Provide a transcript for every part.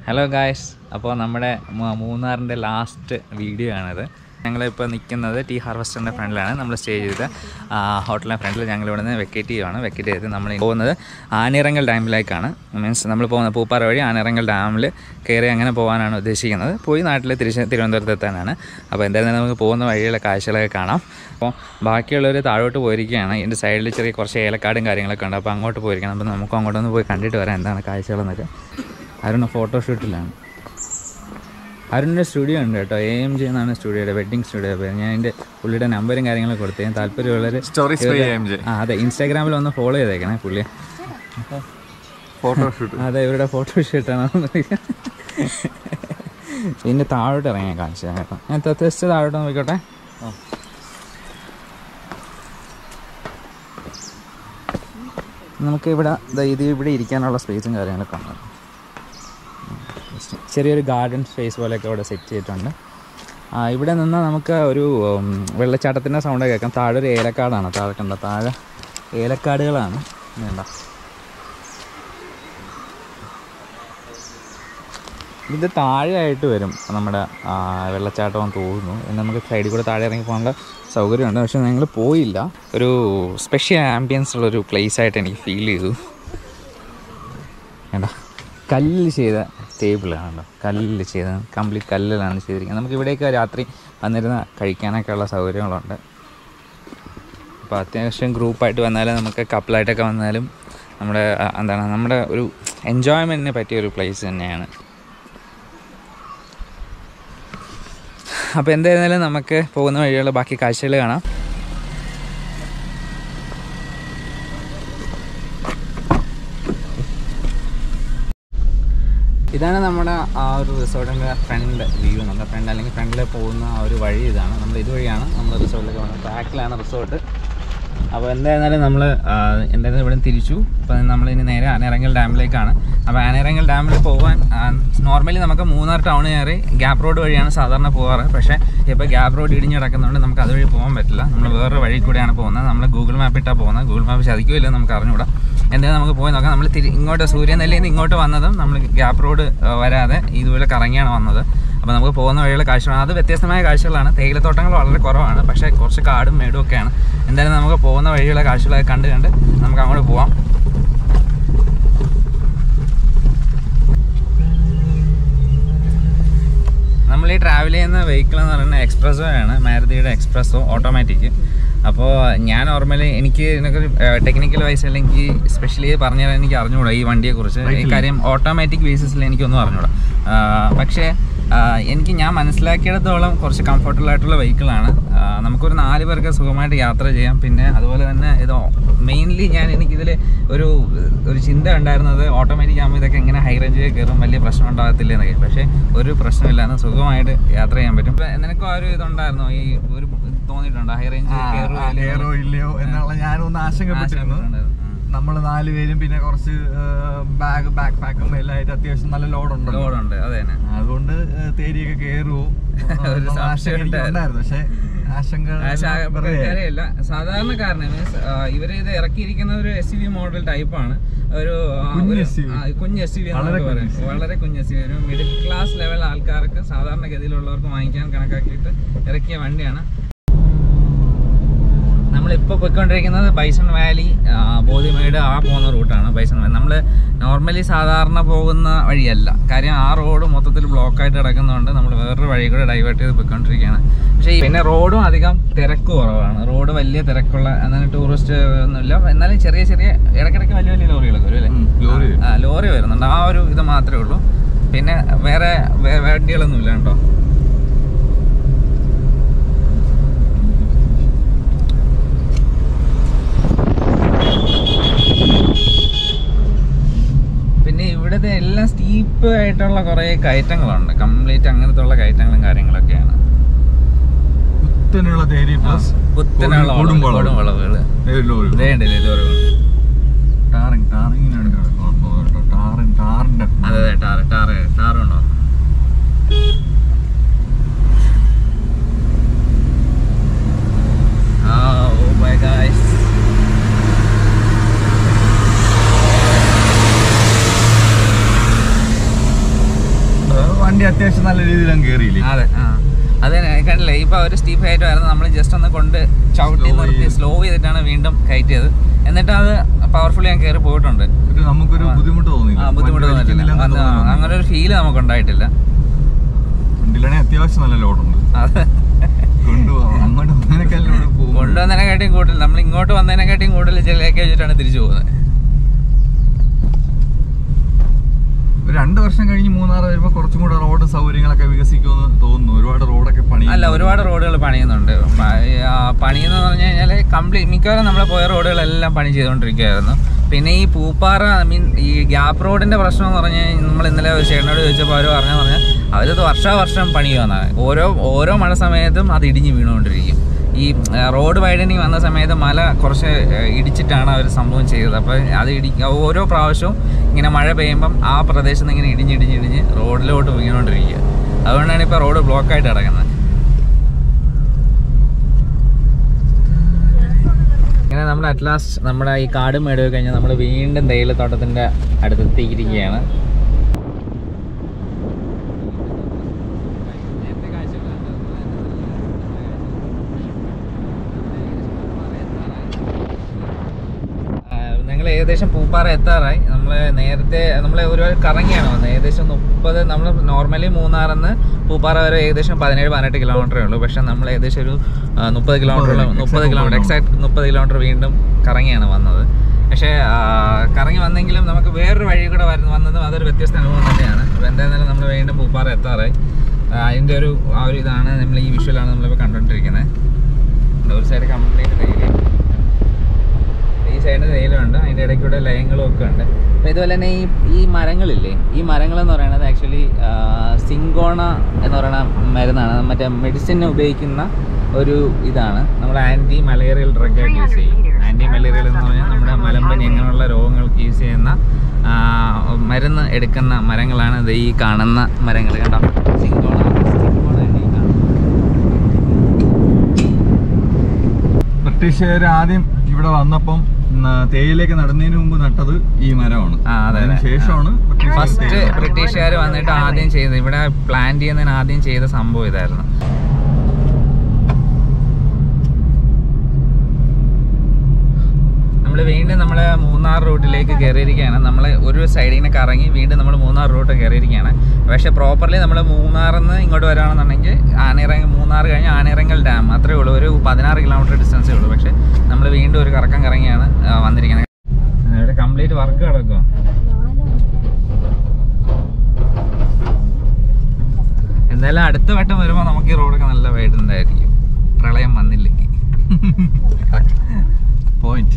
Hello guys അപ്പോൾ നമ്മുടെ മൂ- മൂന്നാറിൻ്റെ ലാസ്റ്റ് വീഡിയോ ആണിത് ഞങ്ങളിപ്പോൾ നിൽക്കുന്നത് ടീ ഹാർവസ്റ്ററിൻ്റെ ഫ്രണ്ടിലാണ് നമ്മൾ സ്റ്റേ ചെയ്ത് ഹോട്ടലിൻ്റെ ഫ്രണ്ടിൽ ഞങ്ങൾ ഇവിടെ നിന്ന് വെക്കേറ്റ് ചെയ്യുവാണ് വെക്കേറ്റ് ചെയ്ത് നമ്മൾ പോകുന്നത് ആനിറങ്കൽ ഡാമിലേക്കാണ് മീൻസ് നമ്മൾ പോകുന്നത് പൂപ്പാറ വഴി ആനിറങ്കൽ ഡാമിൽ കയറി അങ്ങനെ പോകാനാണ് ഉദ്ദേശിക്കുന്നത് പോയി നാട്ടിൽ തിരിച്ച് തിരുവനന്തപുരത്ത് എത്താനാണ് അപ്പോൾ എന്തായാലും നമുക്ക് പോകുന്ന വഴിയുള്ള കാഴ്ചകളൊക്കെ കാണാം അപ്പോൾ ബാക്കിയുള്ളവർ താഴോട്ട് പോയിരിക്കുകയാണ് എൻ്റെ സൈഡിൽ ചെറിയ കുറച്ച് ഏലക്കാടും കാര്യങ്ങളൊക്കെ ഉണ്ട് അപ്പോൾ അങ്ങോട്ട് പോയിരിക്കണം അപ്പോൾ നമുക്ക് അങ്ങോട്ടൊന്ന് പോയി കണ്ടിട്ട് വരാം എന്താണ് കാഴ്ചകളെന്നൊക്കെ അരുണ് ഫോട്ടോഷൂട്ടിലാണ് അരുണിൻ്റെ സ്റ്റുഡിയോ ഉണ്ട് കേട്ടോ എ എം ജി എന്നാണ് സ്റ്റുഡിയോയുടെ വെഡ്ഡിങ് സ്റ്റുഡിയോ പേര് ഞാൻ എൻ്റെ പുള്ളിയുടെ നമ്പറും കാര്യങ്ങളൊക്കെ കൊടുത്തു ഞാൻ താല്പര്യമുള്ളവർ സ്റ്റോറീസ് ബൈ എം ജെ ആ അതെ ഇൻസ്റ്റാഗ്രാമിൽ ഒന്ന് ഫോളോ ചെയ്തേക്കണേ പുള്ളിയെ ഫോട്ടോഷൂട്ട് അതെ ഇവരുടെ ഫോട്ടോഷൂട്ടാണ് പിന്നെ താഴോട്ട് ഇറങ്ങിയ കാണിച്ചു തരാം കേട്ടോ ഞാൻ ജസ്റ്റ് താഴോട്ട് നോക്കിക്കോട്ടെ നമുക്ക് ഇവിടെ ദാ ഇത് ഇവിടെ ഇരിക്കാനുള്ള സ്പേസും കാര്യങ്ങളൊക്കെ ഉണ്ട് ചെറിയൊരു ഗാർഡൻ സ്പേസ് പോലെയൊക്കെ ഇവിടെ സെറ്റ് ചെയ്തിട്ടുണ്ട് ആ, ഇവിടെ നിന്ന് നമുക്ക് ഒരു ഉം, വെള്ളച്ചാട്ടത്തിൻ്റെ സൗണ്ട് കേൾക്കാം താഴെ ഒരു ഏലക്കാടാണ് താഴെ കണ്ട താഴെ ഏലക്കാടുകളാണ് വേണ്ട ഇത് താഴെയായിട്ട് വരും നമ്മുടെ ആ, വെള്ളച്ചാട്ടം തോന്നുന്നു പിന്നെ നമുക്ക് സൈഡിൽ കൂടെ താഴെ ഇറങ്ങി പോകാനുള്ള സൗകര്യമുണ്ട് പക്ഷെ ഞങ്ങൾ പോയില്ല ഒരു സ്പെഷ്യൽ ആംബിയൻസ് ഉള്ളൊരു പ്ലേസ് ആയിട്ട് എനിക്ക് ഫീൽ ചെയ്തു വേണ്ട കല്ലിൽ ചെയ്ത ടേബിളാണ് കേട്ടോ കല്ലിൽ ചെയ്ത കംപ്ലീറ്റ് കല്ലിലാണ് ചെയ്തിരിക്കുന്നത് നമുക്ക് ഇവിടെയൊക്കെ രാത്രി വന്നിരുന്ന കഴിക്കാനൊക്കെ ഉള്ള സൗകര്യങ്ങളുണ്ട് അപ്പോൾ അത്യാവശ്യം ഗ്രൂപ്പായിട്ട് വന്നാലും നമുക്ക് കപ്പിളായിട്ടൊക്കെ വന്നാലും നമ്മുടെ ആ, എന്താണ് നമ്മുടെ ഒരു എൻജോയ്മെൻറ്റിന് പറ്റിയ ഒരു പ്ലേസ് തന്നെയാണ് അപ്പോൾ എന്തായിരുന്നാലും നമുക്ക് പോകുന്ന വഴിയുള്ള ബാക്കി കാഴ്ചകൾ കാണാം ഇതാണ് നമ്മുടെ ആ ഒരു റിസോർട്ടിൻ്റെ ഫ്രണ്ട് വ്യൂ നമ്മുടെ ഫ്രണ്ട് അല്ലെങ്കിൽ ഫ്രണ്ടിൽ പോകുന്ന ആ ഒരു വഴി ഇതാണ് നമ്മൾ ഇതുവഴിയാണ് നമ്മൾ റിസോർട്ടിലേക്ക് പോകുന്നത് ബാക്കിലാണ് റിസോർട്ട് അപ്പോൾ എന്തായിരുന്നാലും നമ്മൾ എന്തായാലും ഇവിടെ നിന്ന് തിരിച്ചു അപ്പോൾ നമ്മൾ ഇനി നേരെ ആനയിറങ്ങൽ ഡാമിലേക്കാണ് അപ്പോൾ ആനയിറങ്ങൽ ഡാമിൽ പോകാൻ നോർമലി നമുക്ക് മൂന്നാർ ടൗൺ കയറി ഗ്യാപ്പ് റോഡ് വഴിയാണ് സാധാരണ പോകാറ് പക്ഷേ ഇപ്പോൾ ഗ്യാപ്പ് റോഡ് ഇടിഞ്ഞ് കിടക്കുന്നതുകൊണ്ട് നമുക്ക് അതുവഴി പോകാൻ പറ്റില്ല നമ്മൾ വേറൊരു വഴി കൂടെയാണ് പോകുന്നത് നമ്മൾ ഗൂഗിൾ മാപ്പ് ഇട്ടാണ് പോകുന്നത് ഗൂഗിൾ മാപ്പ് ചതിക്കില്ല നമുക്ക് അറിഞ്ഞുകൂടാ എന്തായാലും നമുക്ക് പോയി നോക്കാം നമ്മൾ തിരി ഇങ്ങോട്ട് സൂര്യനെല്ലിയിൽ നിന്ന് ഇങ്ങോട്ട് വന്നതും നമ്മൾ ഗ്യാപ്പ് റോഡ് വരാതെ ഇതുപോലെ കറങ്ങിയാണ് വന്നത് അപ്പോൾ നമുക്ക് പോകുന്ന വഴിയുള്ള കാഴ്ചകളാണ് അത് വ്യത്യസ്തമായ കാഴ്ചകളാണ് തേയിലത്തോട്ടങ്ങൾ വളരെ കുറവാണ് പക്ഷേ കുറച്ച് കാടും മേടും ഒക്കെയാണ് എന്തായാലും നമുക്ക് പോകുന്ന വഴിയുള്ള കാഴ്ചകളൊക്കെ കണ്ട് കണ്ട് നമുക്ക് അങ്ങോട്ട് പോവാം നമ്മൾ ഈ ട്രാവൽ ചെയ്യുന്ന വെഹിക്കിൾ എന്ന് പറയുന്നത് എക്സ്പ്രസോ ആണ് മാരുതിയുടെ എക്സ്പ്രസോ ഓട്ടോമാറ്റിക് അപ്പോൾ ഞാൻ നോർമലി എനിക്ക് ഇതിനൊക്കെ ടെക്നിക്കൽ വൈസ് അല്ലെങ്കിൽ സ്പെഷ്യലി പറഞ്ഞു തരാൻ എനിക്ക് അറിഞ്ഞുകൂടാ ഈ വണ്ടിയെക്കുറിച്ച് ഈ കാര്യം ഓട്ടോമാറ്റിക് ബേസിസിൽ എനിക്കൊന്നും അറിഞ്ഞുകൂടാ ആ, പക്ഷേ ആ, എനിക്ക് ഞാൻ മനസ്സിലാക്കിയിടത്തോളം കുറച്ച് കംഫർട്ടബിൾ ആയിട്ടുള്ള വെഹിക്കിളാണ് നമുക്കൊരു നാല് പേർക്ക് സുഖമായിട്ട് യാത്ര ചെയ്യാം പിന്നെ അതുപോലെ തന്നെ ഇത് മെയിൻലി ഞാൻ എനിക്കിതിൽ ഒരു ഒരു ചിന്ത ഉണ്ടായിരുന്നത് ഓട്ടോമാറ്റിക് ആകുമ്പോൾ ഇതൊക്കെ എങ്ങനെ ഹൈ റേഞ്ചിൽ കയറും വലിയ പ്രശ്നം ഉണ്ടാകത്തില്ല എന്നൊക്കെ പക്ഷേ ഒരു പ്രശ്നമില്ലാന്ന് സുഖമായിട്ട് യാത്ര ചെയ്യാൻ പറ്റും ഇപ്പൊ നിനക്കും ആ ഒരു ഇതുണ്ടായിരുന്നോ ഈ ഒരു തോന്നിയിട്ടുണ്ടോ ഹൈ റേഞ്ച് കയറോ ഇല്ലയോ എന്നുള്ള ഞാനൊന്ന് ആശങ്കപ്പെട്ടിരുന്നു നമ്മൾ നാലുപേരും പിന്നെ കുറച്ച് ബാഗ് ബാക്ക് പാക്കും എല്ലാം ആയിട്ട് അത്യാവശ്യം നല്ല ലോഡ് ഉണ്ടല്ലോ ലോഡുണ്ട് അതെ തന്നെ അതുകൊണ്ട് ഏഹ്, തേരിയൊക്കെ കയറുമോ ഒരു എന്നുള്ള സംശയം ആശങ്ക എനിക്ക് ഉണ്ടായിരുന്നു. ഉണ്ടായിരുന്നു പക്ഷെ ആശങ്ക വെറുതെ ആയി. കാര്യമല്ല സാധാരണക്കാരന് മീൻസ് ഇവര് ഇത് ഇറക്കിയിരിക്കുന്ന ഒരു എസ് വി മോഡൽ ടൈപ്പാണ് ഒരു ആ, കുഞ്ഞ് ഒരു- SUV. ആ, കുഞ്ഞ് എസ് വി വളരെ കുഞ്ഞ് പറയും SUV. വളരെ കുഞ്ഞ് എസ് ഒരു മിഡിൽ ക്ലാസ് ലെവൽ ആൾക്കാർക്ക് സാധാരണഗതിയിലുള്ളവർക്ക് വാങ്ങിക്കാൻ കണക്കാക്കിയിട്ട് ഇറക്കിയ വണ്ടിയാണ് നമ്മളിപ്പോൾ പോയിക്കൊണ്ടിരിക്കുന്നത് ബൈസൺ വാലി ആ, ബോധിമേട് ആ പോകുന്ന റൂട്ടാണ് ബൈസൺ വാലി നമ്മൾ നോർമലി സാധാരണ പോകുന്ന വഴിയല്ല കാര്യം ആ റോഡ് മൊത്തത്തിൽ ബ്ലോക്കായിട്ട് കിടക്കുന്നതുകൊണ്ട് നമ്മൾ വേറൊരു വഴി കൂടെ ഡൈവേർട്ട് ചെയ്ത് പോയിക്കൊണ്ടിരിക്കുകയാണ് പക്ഷേ ഈ- പിന്നെ റോഡും അധികം തിരക്ക് കുറവാണ് റോഡ് വലിയ തിരക്കുള്ള എന്നാൽ ടൂറിസ്റ്റ് ഒന്നുമില്ല എന്നാലും ചെറിയ ചെറിയ ഇടയ്ക്കിടയ്ക്ക് വലിയ വലിയ ലോറികളൊക്കെ വരും അല്ലേ ഉം, ലോറി വരും. ആ ലോറി വരുന്നുണ്ട് ആ ഒരു ഇത് മാത്രമേ ഉള്ളൂ പിന്നെ വേറെ വേ- വണ്ടികളൊന്നും ഇല്ല കേട്ടോ പിന്നെ ഇവിടുത്തെ എല്ലാം സ്റ്റീപ്പ് ആയിട്ടുള്ള കുറേ കയറ്റങ്ങളുണ്ട് കംപ്ലീറ്റ് അങ്ങനത്തെ ഉള്ള കയറ്റങ്ങളും കാര്യങ്ങളൊക്കെയാണ് കുത്തനെയുള്ള തേരി പ്ലസ് കുത്തനുള്ള കൊടും വളവുകൾ, കൊടും വളവുകൾ ലോറി ഇതേണ്ടല്ലേ ഇതോടെ ടാറിങ് ടാറിങ്ങിനാണ് കിടക്കുന്നത് ടാറിങ് ടാറിന്റെ അതെ അതെ ടാറ് ടാറ് ടാറുണ്ടോ Oh my guys. നല്ല രീതിയിൽ അങ്ങ് കയറിയില്ലേ അതെ ആ അത് കണ്ടില്ലേ ഇപ്പൊ ഒരു സ്റ്റീപ്പ് ഹൈറ്റ് ആയിരുന്നു നമ്മൾ ജസ്റ്റ് ഒന്ന് കൊണ്ട് ചവിട്ടി Slow നിർത്തി ചെയ്ത്. സ്ലോ ചെയ്തിട്ടാണ് വീണ്ടും കയറ്റിയത് എന്നിട്ട് അത് പവർഫുള്ളി ഞാൻ കയറി പോയിട്ടുണ്ട് ഒരു നമുക്കൊരു ബുദ്ധിമുട്ട് തോന്നിയില്ല ആ ബുദ്ധിമുട്ട് വണ്ടി തോന്നിട്ടില്ല വലിക്കുന്നില്ലെന്ന് വന്ന് ആ, തോന്നുന്നു. അങ്ങനെ ഒരു ഫീല് നമുക്ക് ഉണ്ടായിട്ടില്ല വണ്ടിയിലാണെങ്കിൽ അത്യാവശ്യം നല്ല ലോഡുണ്ട് അത് കൊണ്ടുപോകാം അങ്ങോട്ട് വന്നതിനേക്കാൾ ലോഡ് പോകും കൊണ്ടുവന്നതിനെക്കാട്ടിയും കൂടുതൽ നമ്മൾ ഇങ്ങോട്ട് വന്നതിനെക്കാട്ടിയും കൂടുതൽ ചിലയൊക്കെ വെച്ചിട്ടാണ് തിരിച്ചു പോകുന്നത് ഒരു രണ്ട് വർഷം കഴിഞ്ഞ് മൂന്നാർ വരുമ്പോൾ കുറച്ചും കൂടെ റോഡ് സൗകര്യങ്ങളൊക്കെ വികസിക്കുമെന്ന് തോന്നുന്നു ഒരുപാട് റോഡൊക്കെ പണി അല്ല ഒരുപാട് റോഡുകൾ പണിയുന്നുണ്ട് പ- ആ, പണിയെന്ന് പറഞ്ഞു കഴിഞ്ഞാൽ കംപ്ലീറ്റ് മിക്കവാറും നമ്മൾ പോയ റോഡുകളെല്ലാം പണി ചെയ്തുകൊണ്ടിരിക്കുകയായിരുന്നു പിന്നെ ഈ പൂപ്പാറ ഐ മീൻ ഈ ഗ്യാപ്പ് റോഡിന്റെ പ്രശ്നം എന്ന് പറഞ്ഞാൽ നമ്മൾ ഇന്നലെ ഒരു ചേട്ടനോട് ചോദിച്ചപ്പോൾ അവർ പറഞ്ഞു പറഞ്ഞാൽ അവരത് വർഷാവർഷം പണിയുമെന്നാണ് ഓരോ ഓരോ മഴ സമയത്തും അത് ഇടിഞ്ഞ് വീണുകൊണ്ടിരിക്കും ഈ ആ, റോഡ് വൈഡനിങ് വന്ന സമയത്ത് മല കുറച്ച് ആ, ഇടിച്ചിട്ടാണ് അവർ സംഭവം ചെയ്തത് അപ്പോൾ അത് ഇടി ഓരോ പ്രാവശ്യവും ഇങ്ങനെ മഴ പെയ്യുമ്പം ആ പ്രദേശത്ത് നിന്ന് ഇങ്ങനെ ഇടിഞ്ഞിടിഞ്ഞ് ഇടിഞ്ഞ് റോഡിലോട്ട് വീണുകൊണ്ടിരിക്കുക അതുകൊണ്ടാണ് ഇപ്പോൾ റോഡ് ബ്ലോക്കായിട്ട് കിടക്കുന്നത് ഇങ്ങനെ നമ്മൾ അറ്റ് ലാസ്റ്റ് നമ്മുടെ ഈ കാട് മേടുക കഴിഞ്ഞാൽ നമ്മൾ വീണ്ടും തേയിലത്തോട്ടത്തിൻ്റെ അടുത്തെത്തിയിരിക്കുകയാണ് ഞങ്ങൾ ഏകദേശം പൂപ്പാറ എത്താറായി നമ്മൾ നേരത്തെ നമ്മൾ ഒരുപാട് കറങ്ങിയാണ് വന്നത് ഏകദേശം മുപ്പത് നമ്മൾ നോർമലി മൂന്നാറിന്ന് പൂപ്പാറ വരെ ഏകദേശം പതിനേഴ് പതിനെട്ട് കിലോമീറ്ററേ ഉള്ളൂ പക്ഷെ നമ്മൾ ഏകദേശം ഒരു ആ, മുപ്പത് കിലോമീറ്റർ മുപ്പത്, മുപ്പത് exact കിലോമീറ്റർ മുപ്പത് എക്സാക്ട് മുപ്പത് കിലോമീറ്റർ വീണ്ടും കറങ്ങിയാണ് വന്നത് പക്ഷേ ആ, കറങ്ങി വന്നെങ്കിലും നമുക്ക് വേറൊരു വഴി കൂടെ വരുന്ന വന്നതും അതൊരു വ്യത്യസ്ത അനുഭവം തന്നെയാണ് അപ്പോൾ എന്തായിരുന്നാലും നമ്മൾ വീണ്ടും പൂപ്പാറ എത്താറായി ആ, അതിൻ്റെ ഒരു ആ ഒരു ഇതാണ് നമ്മൾ ഈ വിഷ്വലാണ് നമ്മളിപ്പോൾ കണ്ടുകൊണ്ടിരിക്കുന്നത് ഒരു സൈഡ് കംപ്ലീറ്റ് തേയില ഈ സൈഡിൽ തേയിലുണ്ട് അതിൻ്റെ ഇടയ്ക്കൂടെ ലയങ്ങളും ഒക്കെ ഉണ്ട് അപ്പോൾ ഇതുപോലെ തന്നെ ഈ ഈ മരങ്ങളില്ലേ ഈ മരങ്ങൾ എന്ന് പറയുന്നത് ആക്ച്വലി സിങ്കോണ എന്ന് പറയുന്ന മരുന്നാണ് മറ്റേ മെഡിസിന് ഉപയോഗിക്കുന്ന ഒരു ഇതാണ് നമ്മൾ ആൻറ്റി മലേറിയൽ ഡ്രഗായിട്ട് യൂസ് ചെയ്യും ആൻറ്റി മലേറിയൽ എന്ന് പറഞ്ഞാൽ നമ്മുടെ മലമ്പനി അങ്ങനെയുള്ള രോഗങ്ങൾക്ക് യൂസ് ചെയ്യുന്ന ആ, മരുന്ന് എടുക്കുന്ന മരങ്ങളാണ് ഇത് ഈ കാണുന്ന മരങ്ങൾ കണ്ടോ സിങ്കോണ സിങ്കോണയാണ് ഈ കാണുന്നത് ബ്രിട്ടീഷുകാർ ആദ്യം ഇവിടെ വന്നപ്പം ന- തേയിലേക്ക് നടുന്നതിന് മുമ്പ് നട്ടത് ഈ മരമാണ് ആ, അതെ, അതിന് അതെ. ശേഷമാണ് ബ്രിട്ടീഷുകാർ ഫസ്റ്റ് തേയില നട്ടത്. ബ്രിട്ടീഷുകാർ വന്നിട്ട് ആദ്യം ചെയ്ത് ഇവിടെ പ്ലാൻ ചെയ്യുന്നതിന് ആദ്യം ചെയ്ത സംഭവം ഇതായിരുന്നു നമ്മൾ വീണ്ടും നമ്മൾ മൂന്നാർ റൂട്ടിലേക്ക് കയറിയിരിക്കുകയാണ് നമ്മൾ ഒരു സൈഡിൽ നിന്ന് കറങ്ങി വീണ്ടും നമ്മൾ മൂന്നാർ റൂട്ട് കയറിയിരിക്കുകയാണ് പക്ഷേ പ്രോപ്പർലി നമ്മൾ മൂന്നാറിൽ നിന്ന് ഇങ്ങോട്ട് വരാണെന്നുണ്ടെങ്കിൽ ആനയിറങ്ങി മൂന്നാർ കഴിഞ്ഞ് ആനയിറങ്ങൽ ഡാം അത്രേ ഉള്ളൂ ഒരു പതിനാറ് കിലോമീറ്റർ ഡിസ്റ്റൻസേ ഉള്ളൂ പക്ഷേ നമ്മൾ വീണ്ടും ഒരു കറക്കം കറങ്ങിയാണ് ആ, വന്നിരിക്കുന്നത് ഇവിടെ കംപ്ലീറ്റ് വർക്ക് കിടക്കുക എന്തായാലും അടുത്ത വട്ടം വരുമ്പോൾ നമുക്ക് ഈ റോഡൊക്കെ നല്ല വൈഡുണ്ടായിരിക്കും പ്രളയം വന്നില്ലെങ്കിൽ പോയിന്റ്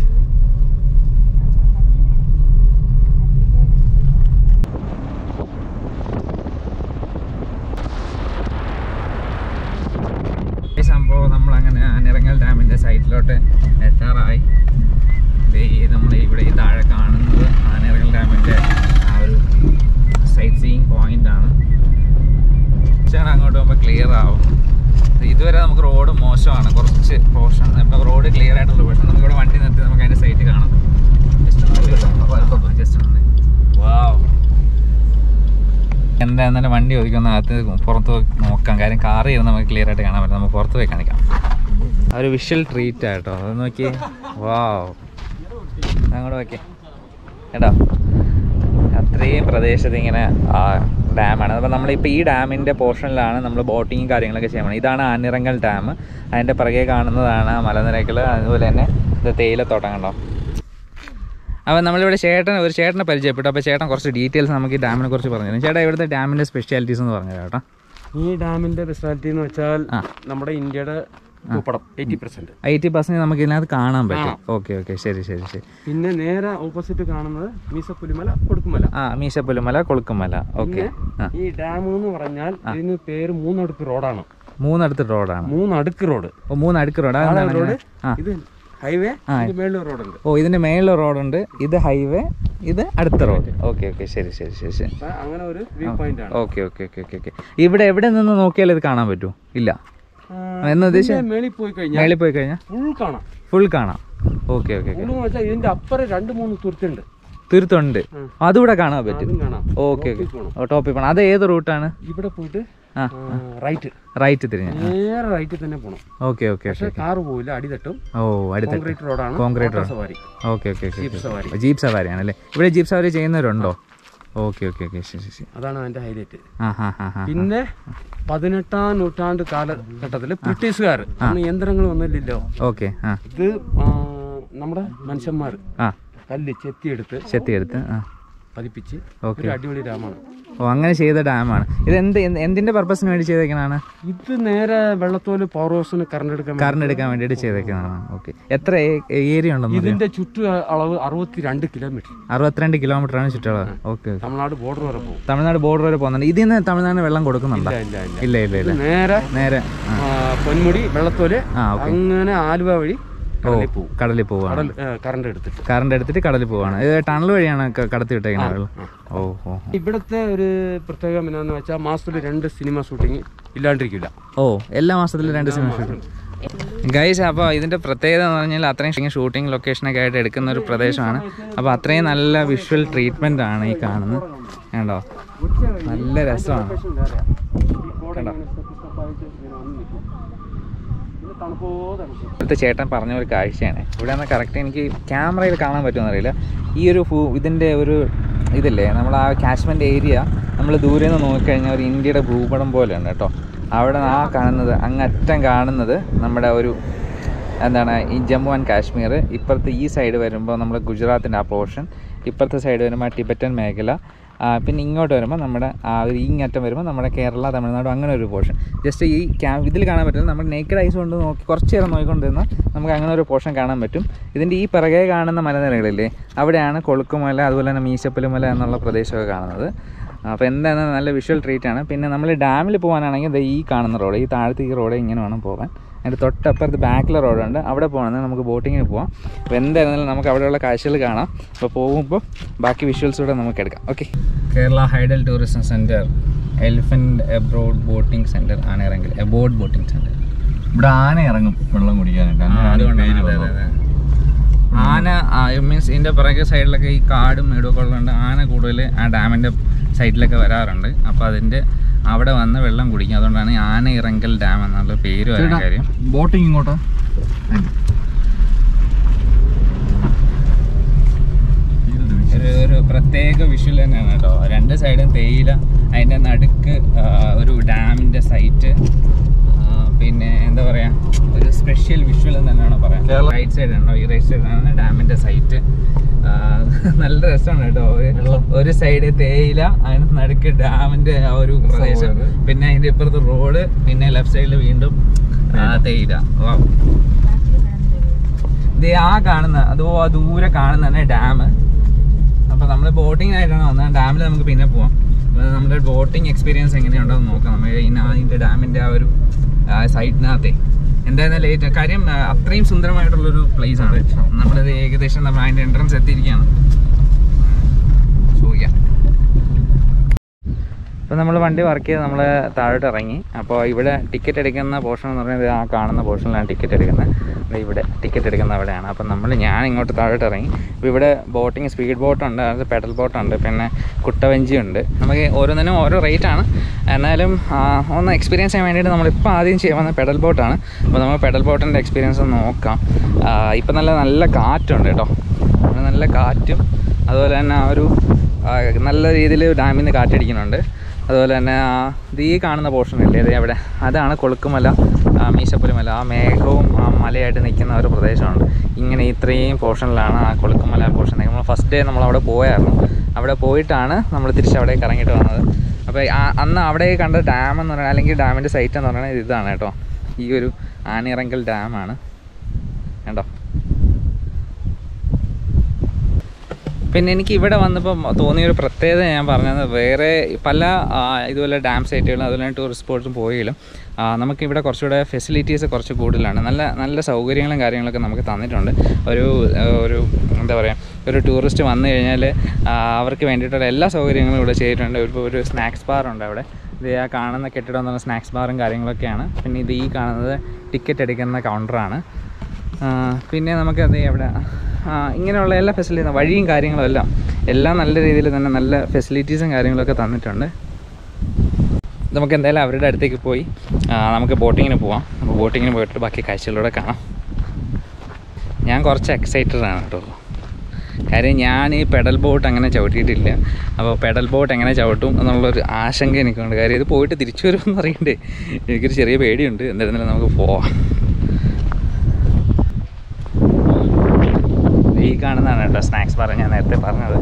ഈ സംഭവം നമ്മൾ അങ്ങനെ ആനിറങ്ങൽ ഡാമിൻ്റെ സൈഡിലോട്ട് എത്താറായി ദേ ഈ നമ്മൾ ഇവിടെ ഈ താഴെ കാണുന്നത് ആനിറങ്ങൽ ഡാമിൻ്റെ ആ ഒരു സൈറ്റ് സീയിങ് പോയിന്റ് ആണ് കുറച്ചുകൂടെ അങ്ങോട്ട് പോകുമ്പോൾ ക്ലിയർ ആവും ഇതുവരെ നമുക്ക് റോഡ് മോശമാണ് കുറച്ച് പോർഷൻ ഇപ്പോൾ റോഡ് ക്ലിയർ ആയിട്ടുള്ള പക്ഷേ നമുക്ക് ഇവിടെ വണ്ടി നിർത്തി നമുക്ക് അതിൻ്റെ സൈറ്റ് കാണാം ജസ്റ്റ് വാവ് എന്തായിരുന്നാലും വണ്ടി ഒതുക്കുന്ന അകത്ത് പുറത്ത് പോയി നോക്കാം കാര്യം കാറ് ചെയ്ത് നമുക്ക് ക്ലിയർ ആയിട്ട് കാണാൻ പറ്റും നമുക്ക് പുറത്ത് പോയി കാണിക്കാം ആ ഒരു വിഷ്വൽ ട്രീറ്റ് ആട്ടോ അത് നോക്കി വാവ് അങ്ങോട്ട് നോക്കി കേട്ടോ അത്രയും പ്രദേശത്ത് ഇങ്ങനെ ആ ഡാമാണ് അപ്പോൾ നമ്മളിപ്പോൾ ഈ ഡാമിൻ്റെ പോർഷനിലാണ് നമ്മൾ ബോട്ടിങ്ങും കാര്യങ്ങളൊക്കെ ചെയ്യാൻ പോകുന്നത് ഇതാണ് ആനിറങ്ങൽ ഡാം അതിൻ്റെ പിറകെ കാണുന്നതാണ് മലനിരകൾ അതുപോലെ തന്നെ ഇത് തേയിലത്തോട്ടം കണ്ടോ അപ്പോൾ നമ്മളിവിടെ ചേട്ടൻ ഒരു ചേട്ടനെ പരിചയപ്പെട്ടു അപ്പോൾ ചേട്ടൻ കുറച്ച് ഡീറ്റെയിൽസ് നമുക്ക് ഈ ഡാമിനെ കുറിച്ച് പറഞ്ഞു തരും ചേട്ടാ ഇവിടുത്തെ ഡാമിൻ്റെ സ്പെഷ്യാലിറ്റീസ് എന്ന് പറഞ്ഞു ചേട്ടാ ഈ ഡാമിന്റെ സ്പെഷ്യാലിറ്റി എന്ന് വെച്ചാൽ ആ. നമ്മുടെ ഇന്ത്യയുടെ ഭൂപടം എയ്റ്റി പെർസെന്റ് എയ്റ്റി പെർസെൻറ്റ് നമുക്ക് ഇതിനകത്ത് കാണാൻ പറ്റും ഓക്കെ ഓക്കെ ശരി ശരി ശരി പിന്നെ നേരെ ഓപ്പോസിറ്റ് കാണുന്നത് മീസപ്പുലിമല കൊടുക്കുമല ആ മീശപ്പുലിമല കൊളുക്കുമല ഓക്കെ ആ ഈ ഡാം എന്ന് പറഞ്ഞാൽ ഇതിന് പേര് മൂന്നടുക്ക് റോഡാണ് മൂന്നടുത്ത് റോഡാണ് മൂന്നടുക്ക് റോഡ് ഓ മൂന്ന് അടുക്ക് റോഡ് അതെന്താണ് റോഡ് ആ ഇത് ഹൈവേ ആ. മേളിൽ റോഡുണ്ട് ഓ ഇതിന്റെ മേളിൽ റോഡുണ്ട് ഇത് ഹൈവേ ഇത് അടുത്ത റോഡ് ഓക്കെ ഓക്കെ ശരി ശരി ശരി ശരി അപ്പൊ അങ്ങനെ ഒരു വ്യൂ പോയിന്റ് ആണ് okay okay okay okay okay ഇവിടെ എവിടെ നിന്ന് നോക്കിയാൽ ഇത് കാണാൻ പറ്റൂ ഇല്ല ആ, എന്ന് ഉദ്ദേശിച്ച ഇതിന്റെ മേളിൽ പോയി കഴിഞ്ഞാൽ മേളിൽ പോയി കഴിഞ്ഞാൽ ഫുൾ കാണാം ഫുൾ കാണാം ഓക്കെ ഓക്കെ ഓക്കെ ഫുൾ എന്ന് വെച്ചാൽ ഇതിന്റെ അപ്പുറം രണ്ട് മൂന്ന് തുരുത്തുണ്ട് തീർത്തുണ്ട് ഉം. അതുകൂടെ കാണാൻ പറ്റും അതും കാണാം ഓക്കെ ടോപ്പിൽ ഓക്കെ പോണം. ഓ ടോപ്പിൽ പോകണം അത് ഏത് റൂട്ടാണ് ഇവിടെ പോയിട്ട് ആ റൈറ്റ് റൈറ്റ് തിരിഞ്ഞ് നേരെ റൈറ്റിൽ തന്നെ പോകണം ഓക്കെ ഓക്കെ പക്ഷെ കാറ് പോവില്ല അടി തട്ടും ഓ അടുത്ത കോൺക്രീറ്റ് റോഡാണ് കോൺക്രീറ്റ് ഓട്ടോ സവാരി ഓക്കെ ഓക്കെ ജീപ്പ് സവാരി ഓക്കെ ജീപ്പ് സവാരി ആണല്ലേ ഇവിടെ ജീപ്പ് സവാരി ചെയ്യുന്നവരുണ്ടോ ഓക്കെ ഓക്കെ ഓക്കെ ശരി ശരി ശരി അതാണ് അതിന്റെ ഹൈലൈറ്റ് ആ ഹാ ഹാ ഹാ പിന്നെ പതിനെട്ടാം നൂറ്റാണ്ട് കാലഘട്ടത്തിൽ ബ്രിട്ടീഷുകാർ അന്ന് യന്ത്രങ്ങൾ ഒന്നുമില്ലല്ലോ ഓക്കെ ആ ഇത് ആ, നമ്മുടെ മനുഷ്യന്മാർ ആ കല്ല് ചെത്തിയെടുത്ത് ചെത്തിയെടുത്ത് ആ പതിപ്പിച്ച് ഓക്കെ ഒരു അടിപൊളി ഡാമാണ് ഓ അങ്ങനെ ചെയ്ത ഡാമാണ് ഇത് എന്ത് എന്ത്- എന്തിന്റെ പർപ്പസിന് വേണ്ടി ചെയ്തേക്കണതാണ് ഇത് നേരെ വെള്ളത്തോല് പവർ ഹൗസിന് കറണ്ട് എടുക്കാൻ വേണ്ടി- കറണ്ട് എടുക്കാൻ വേണ്ടിയിട്ട് ചെയ്തേക്കുന്നതാണ് ഓക്കെ എത്ര ഏരിയ ഉണ്ടെന്ന് അറിയാം ഇതിന്റെ ചുറ്റു അളവ് അറുപത്തി രണ്ട് കിലോമീറ്റർ അറുപത്തിരണ്ട് കിലോമീറ്റർ ആണ് ചുറ്റളവ് ഓക്കെ തമിഴ്നാട് ബോർഡർ വരെ പോകും തമിഴ്നാട് ബോർഡർ വരെ പോകുന്നുണ്ട് ഇതിൽ നിന്ന് തമിഴ്നാടിന് വെള്ളം കൊടുക്കുന്നുണ്ടോ ഇല്ല ഇല്ല ഇല്ല ഇല്ല ഇല്ല ഇത് ഇല്ല നേരെ നേരെ ആ. ആ, പൊന്മുടി വെള്ളത്തോല് ആ ഓക്കെ അങ്ങനെ ആലുവ വഴി കടലിൽ പോകും കടലിൽ പോവാണ് കടൽ കറണ്ട് എടുത്തിട്ട് കറണ്ട് എടുത്തിട്ട് കടലിൽ പോവാണ് ഇത് ടണൽ വഴിയാണ് ക- കടത്തി വിട്ടേക്കുന്നത് വെള്ളം ഓ ഓ ഇവിടുത്തെ ഒരു പ്രത്യേകത എന്നാന്ന് വെച്ചാൽ മാസത്തിൽ രണ്ട് സിനിമ ഷൂട്ടിങ് ഇല്ലാണ്ടിരിക്കില്ല ഓ എല്ലാ മാസത്തിലും രണ്ട് സിനിമ ഷൂട്ടിംഗ് ഗൈസ് അപ്പോൾ ഇതിൻ്റെ പ്രത്യേകത എന്ന് പറഞ്ഞാൽ അത്രയും ഷൂട്ടിംഗ് ലൊക്കേഷനൊക്കെ ആയിട്ട് എടുക്കുന്ന ഒരു പ്രദേശമാണ് അപ്പോൾ അത്രയും നല്ല വിഷ്വൽ ട്രീറ്റ്മെൻ്റ് ആണ് ഈ കാണുന്നത് കണ്ടോ നല്ല രസമാണ് കണ്ടോ ഇവിടുത്തെ ചേട്ടൻ പറഞ്ഞ ഒരു കാഴ്ചയാണ് ഇവിടെ നിന്ന് കറക്റ്റ് എനിക്ക് ക്യാമറയിൽ കാണാൻ പറ്റുമെന്ന് അറിയില്ല ഈ ഒരു ഫൂ ഇതിൻ്റെ ഒരു ഇതില്ലേ നമ്മൾ ആ കാശ്മീരിൻ്റെ ഏരിയ നമ്മൾ ദൂരെ നിന്ന് നോക്കിക്കഴിഞ്ഞാൽ ഒരു ഇന്ത്യയുടെ ഭൂപടം പോലെയുണ്ട് കേട്ടോ അവിടെ ആ കാണുന്നത് അങ്ങറ്റം കാണുന്നത് നമ്മുടെ ഒരു എന്താണ് ഈ ജമ്മു ആൻഡ് കാശ്മീർ ഇപ്പുറത്ത് ഈ സൈഡ് വരുമ്പോൾ നമ്മുടെ ഗുജറാത്തിൻ്റെ ആ പോർഷൻ ഇപ്പുറത്തെ സൈഡ് വരുമ്പോൾ ടിബറ്റൻ മേഖല ആ, പിന്നെ ഇങ്ങോട്ട് വരുമ്പോൾ നമ്മുടെ ആ ഒരു ഇങ്ങറ്റം വരുമ്പോൾ നമ്മുടെ കേരള തമിഴ്നാട് അങ്ങനെ ഒരു പോർഷൻ ജസ്റ്റ് ഈ ക്യാ ഇതിൽ കാണാൻ പറ്റുന്നത് നമ്മുടെ നേക്കഡ് ഐസ് കൊണ്ട് നോക്കി കുറച്ച് നേരം നോക്കിക്കൊണ്ടിരുന്നാൽ നമുക്ക് അങ്ങനെ ഒരു പോർഷൻ കാണാൻ പറ്റും ഇതിൻ്റെ ഈ പിറകെ കാണുന്ന മലനിരകളില്ലേ അവിടെയാണ് കൊളുക്കുമല അതുപോലെ തന്നെ മീശപ്പലുമല എന്നുള്ള പ്രദേശമൊക്കെ കാണുന്നത് അപ്പോൾ എന്താണ് നല്ല വിഷ്വൽ ട്രീറ്റ് ആണ് പിന്നെ നമ്മൾ ഡാമിൽ പോകാനാണെങ്കിൽ ദേ ഈ കാണുന്ന റോഡ് ഈ താഴത്തെ ഈ റോഡ് ഇങ്ങനെ വേണം പോകാൻ അതിൻ്റെ തൊട്ടപ്പുറത്ത് ബാക്കിലെ റോഡുണ്ട് അവിടെ പോകണമെങ്കിൽ നമുക്ക് ബോട്ടിങ്ങിന് പോവാം അപ്പോൾ എന്തായിരുന്നാലും നമുക്ക് അവിടെയുള്ള കാഴ്ചകൾ കാണാം അപ്പോൾ പോകുമ്പോൾ ബാക്കി വിഷ്വൽസ് കൂടെ നമുക്ക് എടുക്കാം okay Kerala hydel tourism centre elephant abroad boating centre ആണിറങ്കിൽ എബോർഡ് ബോട്ടിംഗ് സെൻറ്റർ ഇവിടെ ആന ഇറങ്ങും വെള്ളം കുടിക്കാനായിട്ട് അങ്ങനെയാണ് ഈ പേര് വന്നത്. ആന മീൻസ് ഇതിൻ്റെ പിറകെ സൈഡിലൊക്കെ ഈ കാടും മേടുമൊക്കെ ഉള്ളതുകൊണ്ട് ആന കൂടുതൽ ആ ഡാമിൻ്റെ സൈഡിലൊക്കെ വരാറുണ്ട് അപ്പോൾ അതിൻ്റെ അവിടെ വന്ന് വെള്ളം കുടിക്കും അതുകൊണ്ടാണ് ഈ ആന ഇറങ്കൽ ഡാം എന്നുള്ള പേര് വരാൻ ചേട്ടാ, കാര്യം ബോട്ടിംഗ് ഇങ്ങോട്ടാ ഒരു ഒരു പ്രത്യേക വിഷ്വൽ തന്നെയാണ് കേട്ടോ രണ്ട് സൈഡും തേയില അതിൻ്റെ നടുക്ക് ആ, ഒരു ഡാമിൻ്റെ സൈറ്റ് പിന്നെ എന്താ പറയുക ഒരു സ്പെഷ്യൽ വിഷ്വൽ എന്ന് തന്നെയാണ് പറയാം കേരള- റൈറ്റ് സൈഡ് ഉണ്ടോ ഈ റൈറ്റ് സൈഡാണ് ഡാമിൻ്റെ സൈറ്റ് നല്ല രസമാണ് കേട്ടോ ഒരു- ഒരു സൈഡ് തേയില അതിന് നടുക്ക് ഡാമിൻ്റെ ആ ഒരു പ്രദേശം അത്. പിന്നെ അതിൻ്റെ ഇപ്പുറത്ത് റോഡ് പിന്നെ ലെഫ്റ്റ് സൈഡിൽ വീണ്ടും ആ, തേയില വാ ഇത് ആ കാണുന്ന അതോ ആ ദൂരെ കാണുന്ന ഡാം അപ്പൊ നമ്മൾ ബോട്ടിങ്ങിനായിട്ടാണ് വന്നത് ഡാമിൽ നമുക്ക് പിന്നെ പോവാം അപ്പൊ നമ്മുടെ ബോട്ടിംഗ് എക്സ്പീരിയൻസ് എങ്ങനെയുണ്ടോ എന്ന് നോക്കാം നമ്മൾ അതിന്റെ ഡാമിന്റെ ആ ഒരു സൈറ്റിനകത്തെ എന്തായാലും ലേറ്റ് കാര്യം ആ, അത്രയും സുന്ദരമായിട്ടുള്ളൊരു പ്ലേസ് ആണ് നമ്മളിത് ഏകദേശം നമ്മൾ അതിന്റെ എൻട്രൻസ് എത്തിയിരിക്കുകയാണ് ചോദിക്കാം അപ്പോൾ നമ്മൾ വണ്ടി വർക്ക് ചെയ്ത് നമ്മൾ താഴോട്ട് ഇറങ്ങി അപ്പോൾ ഇവിടെ ടിക്കറ്റ് എടുക്കുന്ന പോർഷൻ എന്ന് പറയുന്നത് ആ കാണുന്ന പോർഷനിലാണ് ടിക്കറ്റ് എടുക്കുന്നത് ദേ ഇവിടെ ടിക്കറ്റ് എടുക്കുന്ന അവിടെയാണ് അപ്പോൾ നമ്മൾ ഞാൻ ഇങ്ങോട്ട് താഴോട്ട് ഇറങ്ങി അപ്പോൾ ഇവിടെ ബോട്ടിങ് സ്പീഡ് ബോട്ടുണ്ട് അത് പെഡൽ ബോട്ടുണ്ട് പിന്നെ കുട്ടവഞ്ചി ഉണ്ട് നമുക്ക് ഓരോന്നിനും ഓരോ റേറ്റ് ആണ് എന്നാലും ആ, ഒന്ന് എക്സ്പീരിയൻസ് ചെയ്യാൻ വേണ്ടിയിട്ട് നമ്മളിപ്പോൾ ആദ്യം ചെയ്യാൻ വന്ന പെഡൽ ബോട്ടാണ് അപ്പോൾ നമ്മൾ പെഡൽ ബോട്ടിൻ്റെ എക്സ്പീരിയൻസ് ഒന്ന് നോക്കാം ഇപ്പം നല്ല നല്ല കാറ്റുണ്ട് കേട്ടോ ഇവിടെ നല്ല കാറ്റും അതുപോലെ തന്നെ ആ ഒരു ആ, നല്ല രീതിയിൽ ഡാമിൽ നിന്ന് കാറ്റടിക്കുന്നുണ്ട് അതുപോലെ തന്നെ ആ ഇത് ഈ കാണുന്ന പോർഷൻ ഇല്ലേ ഇത് അവിടെ അതാണ് കൊളുക്കുമല ആ, മീശപ്പുലിമല ആ മേഘവും ആ മലയായിട്ട് നിൽക്കുന്ന ഒരു പ്രദേശമുണ്ട് ഇങ്ങനെ ഇത്രയും പോർഷനിലാണ് ആ കൊളുക്കുമല പോർഷൻ നമ്മൾ ഫസ്റ്റ് ഡേ നമ്മൾ അവിടെ പോയായിരുന്നു അവിടെ പോയിട്ടാണ് നമ്മൾ തിരിച്ച് അവിടേക്ക് ഇറങ്ങിയിട്ട് വന്നത് അപ്പോൾ ആ- അന്ന് അവിടെ കണ്ട ഡാം എന്ന് പറയുന്നത് അല്ലെങ്കിൽ ഡാമിൻ്റെ സൈറ്റ് എന്ന് പറയുന്നത് ഇതാണ് കേട്ടോ ഈ ഒരു ആണിറങ്കൽ ഡാമാണ് കണ്ടോ പിന്നെ എനിക്ക് ഇവിടെ വന്നപ്പോൾ തോന്നിയൊരു പ്രത്യേകത ഞാൻ പറഞ്ഞത് വേറെ പല ആ, ഇതുപോലെ ഡാം സൈറ്റുകളും അതുപോലെ ടൂറിസ്റ്റ് സ്പോട്സും പോയെങ്കിലും ആ, നമുക്കിവിടെ കുറച്ചുകൂടെ ഫെസിലിറ്റീസ് കുറച്ച് കൂടുതലാണ് നല്ല നല്ല സൗകര്യങ്ങളും കാര്യങ്ങളൊക്കെ നമുക്ക് തന്നിട്ടുണ്ട് ഒരു ആ, ഒരു എന്താ പറയുക ഒരു ടൂറിസ്റ്റ് വന്നു കഴിഞ്ഞാൽ അവർക്ക് വേണ്ടിയിട്ടുള്ള എല്ലാ സൗകര്യങ്ങളും ഇവിടെ ചെയ്തിട്ടുണ്ട് ഒരു ഒരു സ്നാക്സ് ബാർ ഉണ്ട് അവിടെ ഇത് ആ കാണുന്ന കെട്ടിടം എന്ന് പറഞ്ഞാൽ സ്നാക്സ് ബാറും കാര്യങ്ങളൊക്കെയാണ് പിന്നെ ഇത് ഈ കാണുന്നത് ടിക്കറ്റ് എടുക്കുന്ന കൗണ്ടറാണ് ആ, പിന്നെ നമുക്കത് എവിടെ ആ, ഇങ്ങനെയുള്ള എല്ലാ ഫെസിലിറ്റീസും വഴിയും കാര്യങ്ങളും എല്ലാം എല്ലാം നല്ല രീതിയിൽ തന്നെ നല്ല ഫെസിലിറ്റീസും കാര്യങ്ങളൊക്കെ തന്നിട്ടുണ്ട് നമുക്ക് എന്തായാലും അവരുടെ അടുത്തേക്ക് പോയി ആ, നമുക്ക് ബോട്ടിങ്ങിന് പോവാം അപ്പോൾ ബോട്ടിങ്ങിന് പോയിട്ട് ബാക്കി കാഴ്ചകളിലൂടെ കാണാം ഞാൻ കുറച്ച് എക്സൈറ്റഡ് ആണ് കേട്ടോ കാര്യം ഞാൻ ഈ പെഡൽ ബോട്ട് അങ്ങനെ ചവിട്ടിയിട്ടില്ല അപ്പോൾ പെഡൽ ബോട്ട് എങ്ങനെ ചവിട്ടും എന്നുള്ളൊരു ആശങ്ക എനിക്കുണ്ട് കാര്യം ഇത് പോയിട്ട് തിരിച്ചു വരുമെന്ന് അറിയണ്ടേ എനിക്കൊരു ചെറിയ പേടിയുണ്ട് എന്തായിരുന്നാലും നമുക്ക് പോവാം ഈ കാണുന്നതാണ് കേട്ടോ സ്നാക്സ് ബാർ ഞാൻ നേരത്തെ പറഞ്ഞത്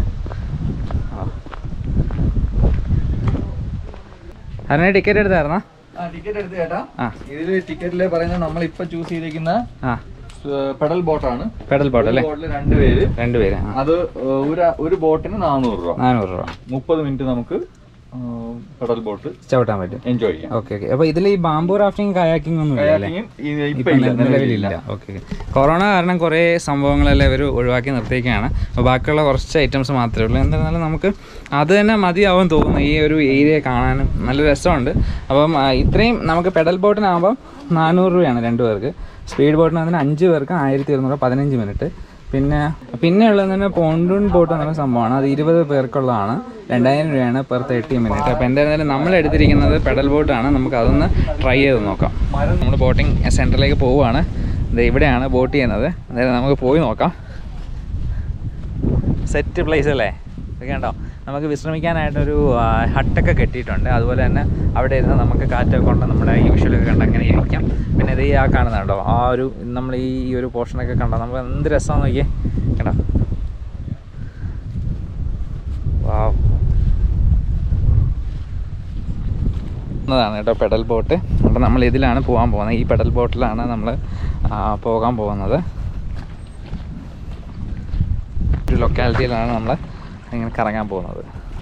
അതിനെ ടിക്കറ്റ് എടുത്തായിരുന്നോ ആ ടിക്കറ്റ് എടുത്ത് ചേട്ടാ ആ ഇതില് ടിക്കറ്റില് പറയുന്നത് നമ്മൾ ഇപ്പൊ ചൂസ് ചെയ്തിരിക്കുന്ന ആ പെഡൽ ബോട്ടാണ് പെഡൽ ബോട്ട് അല്ലേ ബോട്ടിൽ രണ്ടുപേര് രണ്ടുപേര് ആ അത് ഏഹ്, ഒരു ഒരു ബോട്ടിന് നാനൂറ് രൂപ നാനൂറ് രൂപ മുപ്പത് മിനിറ്റ് നമുക്ക് പെഡൽ ബോട്ട് ചവിട്ടാൻ പറ്റും എൻജോയ് ചെയ്യാം ഓക്കെ ഓക്കെ അപ്പോൾ ഇതിൽ ഈ ബാംബു റാഫ്റ്റിംഗ് കയാക്കിംഗ് ഒന്നും ഇല്ല അല്ലേ Kayaking ഈ- ഇപ്പൊ ഇപ്പം ഇല്ല നിലവിലില്ല ഓക്കെ കൊറോണ കാരണം കുറേ സംഭവങ്ങളെല്ലാം ഇവർ ഒഴിവാക്കി നിർത്തിയൊക്കെയാണ് അപ്പോൾ ബാക്കിയുള്ള കുറച്ച് ഐറ്റംസ് മാത്രമേ ഉള്ളൂ എന്തായിരുന്നാലും നമുക്ക് അത് തന്നെ മതിയാവും തോന്നുന്നു ഈ ഒരു ഏരിയ കാണാനും നല്ല രസമുണ്ട് അപ്പം ആ, ഇത്രയും നമുക്ക് പെഡൽ ബോട്ടിനാകുമ്പം നാനൂറ് രൂപയാണ് രണ്ട് പേർക്ക് സ്പീഡ് ബോട്ടിനാകുന്നതിന് അഞ്ച് പേർക്ക് ആയിരത്തി ഇരുന്നൂറ് പതിനഞ്ച് മിനിറ്റ് പിന്നെ പിന്നെ ഉള്ളതെന്ന് പോണ്ടൂൺ ബോട്ട് എന്ന് പറയുന്ന സംഭവമാണ് അത് ഇരുപത് പേർക്കുള്ളതാണ് രണ്ടായിരം രൂപയാണ് പെർ തേർട്ടി മിനിറ്റ് അപ്പോൾ എന്തായിരുന്നാലും നമ്മൾ എടുത്തിരിക്കുന്നത് പെഡൽ ബോട്ടാണ് നമുക്ക് അതൊന്ന് ട്രൈ ചെയ്ത് നോക്കാം നമ്മൾ ബോട്ടിംഗ് സെൻറ്ററിലേക്ക് പോവുകയാണ് ഇത് ഇവിടെയാണ് ബോട്ട് ചെയ്യുന്നത് എന്തായാലും നമുക്ക് പോയി നോക്കാം സെറ്റ് പ്ലേസ് അല്ലേ ഇത് കണ്ടോ നമുക്ക് വിശ്രമിക്കാനായിട്ടൊരു ആ, ഹട്ടൊക്കെ കെട്ടിയിട്ടുണ്ട് അതുപോലെ തന്നെ അവിടെ ഇരുന്ന് നമുക്ക് കാറ്റൊക്കെ കൊണ്ട് നമ്മുടെ ഈ വിഷ്വലൊക്കെ കണ്ട് അങ്ങനെ ഇരിക്കാം പിന്നെ ഇത് ഈ ആ കാണുന്നുണ്ടോ ആ ഒരു നമ്മൾ ഈ ഈ ഒരു പോർഷനൊക്കെ കണ്ടോ നമുക്ക് എന്ത് രസമാണെന്ന് നോക്കിയേ കണ്ടോ വാവ് താണ് കേട്ടോ പെഡൽ ബോട്ട് അപ്പോൾ നമ്മൾ ഇതിലാണ് പോകാൻ പോകുന്നത് ഈ പെഡൽ ബോട്ടിലാണ് നമ്മൾ പോകാൻ പോകുന്നത് ഒരു ലൊക്കാലിറ്റിയിലാണ് നമ്മൾ ഇങ്ങനെ കറങ്ങാൻ പോകുന്നത്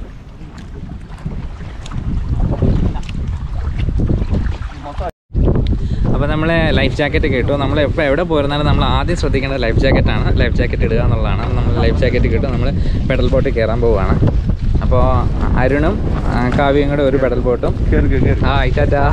അപ്പോൾ നമ്മൾ ലൈഫ് ജാക്കറ്റ് കിട്ടും നമ്മൾ എപ്പോൾ എവിടെ പോയിരുന്നാലും നമ്മൾ ആദ്യം ശ്രദ്ധിക്കേണ്ടത് ലൈഫ് ജാക്കറ്റാണ് ലൈഫ് ജാക്കറ്റ് ഇടുക എന്നുള്ളതാണ് നമ്മൾ ലൈഫ് ജാക്കറ്റ് കിട്ടും നമ്മൾ പെഡൽ ബോട്ടിൽ കയറാൻ പോവുകയാണ് അപ്പോൾ അരുണും ആ, കാവ്യയും കൂടെ ഒരു പെഡൽ ബോട്ടും ആ ഇറ്റാറ്റാ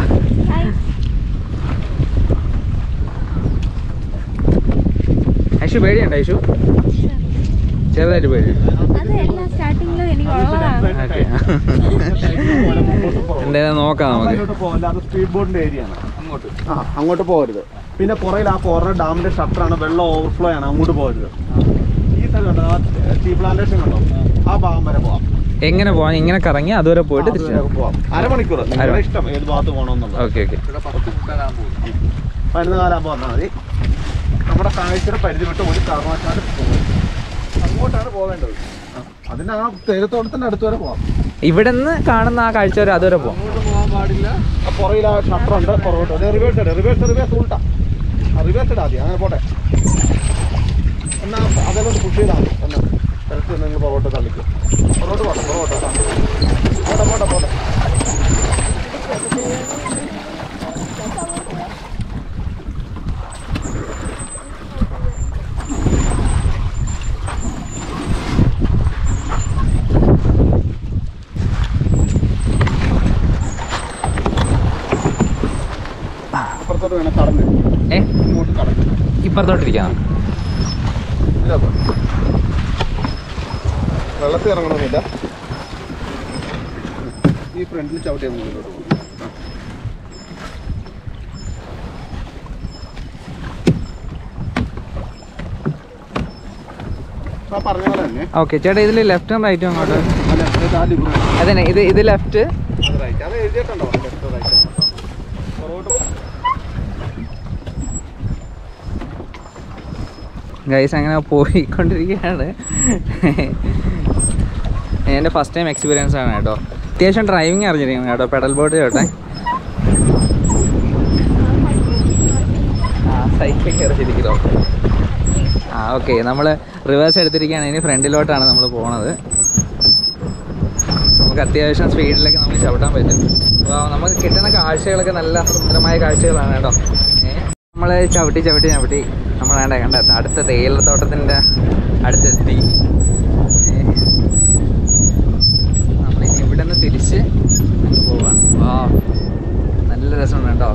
ഐഷു പേടിയുണ്ടോ ഐഷു ചെറുതായിട്ട് പേടിയുണ്ട് അത് എല്ലാ സ്റ്റാർട്ടിങ്ങിലും എനിക്ക് ഉള്ളതാണ് ഓക്കെ എന്തായാലും നോക്കാം നമുക്ക് അങ്ങോട്ട് പോകല്ല അത് സ്പീഡ് ബോട്ടിന്റെ ഏരിയ ആണ് അങ്ങോട്ട് ആ അങ്ങോട്ട് പോകരുത് പിന്നെ പുറയിൽ ആ കോർണർ ഡാമിന്റെ ഷട്ടറാണ് വെള്ളം ഓവർഫ്ലോ ആണ് അങ്ങോട്ട് പോകരുത് ഈ സ്ഥലം ഉണ്ടോ ആ ടീ പ്ലാന്റേഷൻ ഉണ്ടോ ആ ഭാഗം വരെ പോവാം എങ്ങനെ പോവാൻ ഇങ്ങനെ കറങ്ങി അതുവരെ പോയിട്ട് തിരിച്ചു അതുവരെ പോവാം അരമണിക്കൂർ നിങ്ങളുടെ അരമണി- ഇഷ്ടം ഏത് ഭാഗത്ത് പോകണമെന്നുള്ളത് ഓക്കെ ഓക്കെ ഇവിടെ പത്ത് മുക്കാലാകാൻ പോകും പതിനൊന്ന് കാലാകുമ്പോൾ വന്നാൽ മതി നമ്മുടെ കാഴ്ചയുടെ പരിധി വിട്ട് ഒരു കാരണവശാലും പോകും അങ്ങോട്ടാണ് പോകേണ്ടത് ആ, അതിന് ആ തേയിലത്തോട്ടത്തിന്റെ അടുത്ത് വരെ പോവാം ഇവിടെ നിന്ന് കാണുന്ന ആ കാഴ്ച വരെ അതുവരെ പോവാം അങ്ങോട്ട് പോകാൻ പാടില്ല ആ പുറയിൽ ആ ഷട്ടർ ഉണ്ട് പുറകോട്ട് അത് റിവേഴ്സ് ഇട് റിവേഴ്സ് റിവേഴ്സ് ഉൾട്ടാ ആ റിവേഴ്സ് ഇടാ മതി അങ്ങനെ പോട്ടെ എന്നാ അതിലോട്ട് പുഷ് ചെയ്താൽ മതി എന്നാ സ്ഥലത്ത് നിങ്ങൾ പുറകോട്ട് തള്ളിക്കും പുറകോട്ട് പോട്ടെ പുറകോട്ട് കേട്ടോ. പോട്ടെ പോട്ടെ പോട്ടെ അപ്പുറത്തോട്ട് വേണം കടന്ന് ഏ ഇങ്ങോട്ട് കടന്ന് ഇപ്പുറത്തോട്ടിരിക്കാം ഇതിനകത്ത്. വെള്ളത്തിൽ ഇറങ്ങണമെന്നില്ല ഈ ഫ്രണ്ടിൽ ചവിട്ടിയാൽ മുന്നിലോട്ട് പോകും ആ പറഞ്ഞ പോലെ തന്നെ ഓക്കെ ചേട്ടാ ഇതിൽ ലെഫ്റ്റും റൈറ്റും അങ്ങോട്ട് അല്ല ഇത് ആദ്യം ഇവിടെ. അതന്നെ ഇത് ഇത് ലെഫ്റ്റ് അത് റൈറ്റ് അത് എഴുതിയിട്ടുണ്ടോ ലെഫ്റ്റ് റൈറ്റ് പുറകോട്ട് പോ. ഗൈസ് അങ്ങനെ പോയിക്കൊണ്ടിരിക്കുകയാണ് എൻ്റെ ഫസ്റ്റ് ടൈം എക്സ്പീരിയൻസ് ആണ് കേട്ടോ അത്യാവശ്യം ഡ്രൈവിംഗ് അറിഞ്ഞിരിക്കുന്നു കേട്ടോ പെഡൽ ബോട്ട് ചേട്ടെ ആ സൈക്കിൾ കയറിയിരിക്കലോ ആ ഓക്കെ നമ്മൾ റിവേഴ്സ് എടുത്തിരിക്കുകയാണ് ഇനി ഫ്രണ്ടിലോട്ടാണ് നമ്മൾ പോണത് നമുക്ക് അത്യാവശ്യം സ്പീഡിലൊക്കെ നമുക്ക് ചവിട്ടാൻ പറ്റും അപ്പോൾ നമുക്ക് കിട്ടുന്ന കാഴ്ചകളൊക്കെ നല്ല സുന്ദരമായ കാഴ്ചകളാണ് കേട്ടോ ഏ നമ്മൾ ചവിട്ടി ചവിട്ടി ചവിട്ടി നമ്മൾ വേണ്ട കണ്ട അടുത്ത തേയിലത്തോട്ടത്തിൻ്റെ അടുത്തെത്തി ഏ. നമ്മളിനി ഇവിടെ നിന്ന് തിരിച്ച് പോവാണ് വാ നല്ല രസമുണ്ട് കേട്ടോ